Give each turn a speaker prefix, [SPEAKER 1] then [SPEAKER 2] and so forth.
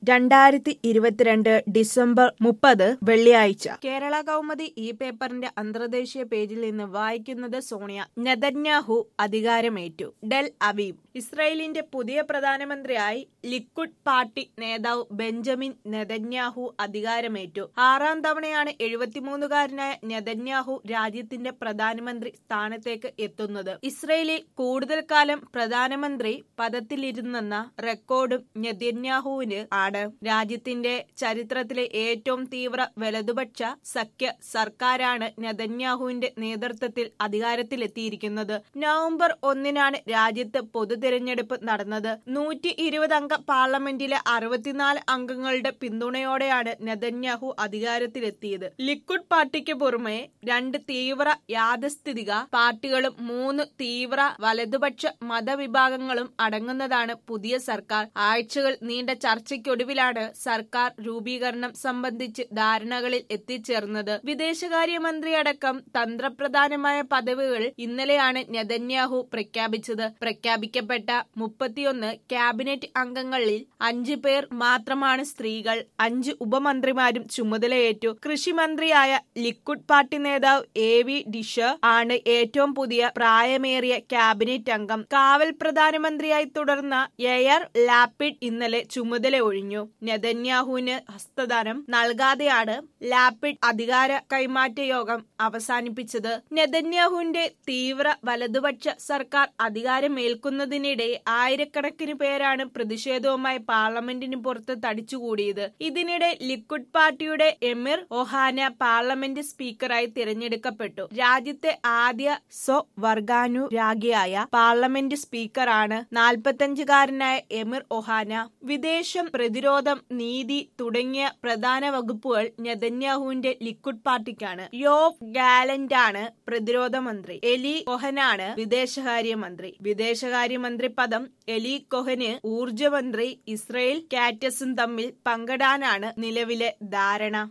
[SPEAKER 1] രണ്ടായിരത്തി ഇരുപത്തിരണ്ട് ഡിസംബർ മുപ്പത് വെള്ളിയാഴ്ച കേരള കൗമുദി ഈ പേപ്പറിന്റെ അന്തർദേശീയ പേജിൽ നിന്ന് വായിക്കുന്നത് സോണിയ നെതന്യാഹു അധികാരമേറ്റു ഡെൽ അവീവ് ഇസ്രായേലിന്റെ പുതിയ പ്രധാനമന്ത്രിയായി ലിക്വിഡ് പാർട്ടി നേതാവ് ബെഞ്ചമിൻ നെതന്യാഹു അധികാരമേറ്റു ആറാം തവണയാണ് എഴുപത്തിമൂന്നുകാരനായ നെതന്യാഹു രാജ്യത്തിന്റെ പ്രധാനമന്ത്രി സ്ഥാനത്തേക്ക് എത്തുന്നത് ഇസ്രയേലിൽ കൂടുതൽ കാലം പ്രധാനമന്ത്രി പദത്തിലിരുന്നെന്ന റെക്കോർഡും നെതന്യാഹുവിന് ആണ് രാജ്യത്തിന്റെ ചരിത്രത്തിലെ ഏറ്റവും തീവ്ര വലതുപക്ഷ സഖ്യ സർക്കാരാണ് നെതന്യാഹുവിന്റെ നേതൃത്വത്തിൽ അധികാരത്തിലെത്തിയിരിക്കുന്നത് നവംബർ ഒന്നിനാണ് രാജ്യത്ത് പൊതു തിരഞ്ഞെടുപ്പ് നടന്നത് നൂറ്റി ഇരുപത് അംഗ പാർലമെന്റിലെ അറുപത്തിനാല് അംഗങ്ങളുടെ പിന്തുണയോടെയാണ് നെതന്യാഹു അധികാരത്തിലെത്തിയത് ലിക്വിഡ് പാർട്ടിക്ക് പുറമെ രണ്ട് തീവ്ര യാഥാസ്ഥിതിക പാർട്ടികളും മൂന്ന് തീവ്ര വലതുപക്ഷ മതവിഭാഗങ്ങളും അടങ്ങുന്നതാണ് പുതിയ സർക്കാർ ആഴ്ചകൾ നീണ്ട ചർച്ചയ്ക്കൊടുവിലാണ് സർക്കാർ രൂപീകരണം സംബന്ധിച്ച് ധാരണകളിൽ എത്തിച്ചേർന്നത് വിദേശകാര്യമന്ത്രി അടക്കം തന്ത്രപ്രധാനമായ പദവികൾ ഇന്നലെയാണ് നെതന്യാഹു പ്രഖ്യാപിച്ചത് പ്രഖ്യാപിക്കപ്പെട്ട മുപ്പത്തിയൊന്ന് ക്യാബിനറ്റ് അംഗങ്ങളിൽ അഞ്ചു പേർ മാത്രമാണ് സ്ത്രീകൾ അഞ്ച് ഉപമന്ത്രിമാരും ചുമതലയേറ്റു കൃഷിമന്ത്രിയായ ലിക്വിഡ് പാർട്ടി നേതാവ് എ വി ഡിഷർ ആണ് ഏറ്റവും പുതിയ പ്രായമേറിയ ക്യാബിനറ്റ് അംഗം കാവൽ പ്രധാനമന്ത്രിയായി തുടർന്ന എയർ ലാപ്പിഡ് ഇന്നലെ ചുമതല ഒഴിഞ്ഞു നെതന്യാഹുവിന് ഹസ്തദാനം നൽകാതെയാണ് ലാപ്പിഡ് അധികാര കൈമാറ്റ യോഗം അവസാനിപ്പിച്ചത് നെതന്യാഹുവിന്റെ തീവ്ര വലതുപക്ഷ സർക്കാർ അധികാരമേൽക്കുന്നതിനിടെ ആയിരക്കണക്കിന് പേരാണ് പ്രതിഷേധവുമായി പാർലമെന്റിന് പുറത്ത് തടിച്ചുകൂടിയത് ഇതിനിടെ ലിക്വിഡ് പാർട്ടിയുടെ എമിർ ഒഹാന പാർലമെന്റ് സ്പീക്കറായി തിരഞ്ഞെടുക്കപ്പെട്ടു രാജ്യത്തെ ആദ്യ സ്വവർഗാനുരാഗിയായ പാർലമെന്റ് സ്പീക്കറാണ് നാൽപ്പത്തഞ്ചുകാരനായ എമിർ ഒഹാന വിദേശം പ്രതിരോധം നീതി തുടങ്ങിയ പ്രധാന വകുപ്പുകൾ നെതന്യാഹുവിന്റെ ലിക്വിഡ് പാർട്ടിക്കാണ് യോവ് ഗാലന്റ് ആണ് പ്രതിരോധ മന്ത്രി എലി കൊഹനാണ് വിദേശകാര്യമന്ത്രി വിദേശകാര്യമന്ത്രി പദം എലി കൊഹന് ഊർജമന്ത്രി ഇസ്രയേൽ കാറ്റസും തമ്മിൽ പങ്കിടാനാണ് നിലവിലെ ധാരണ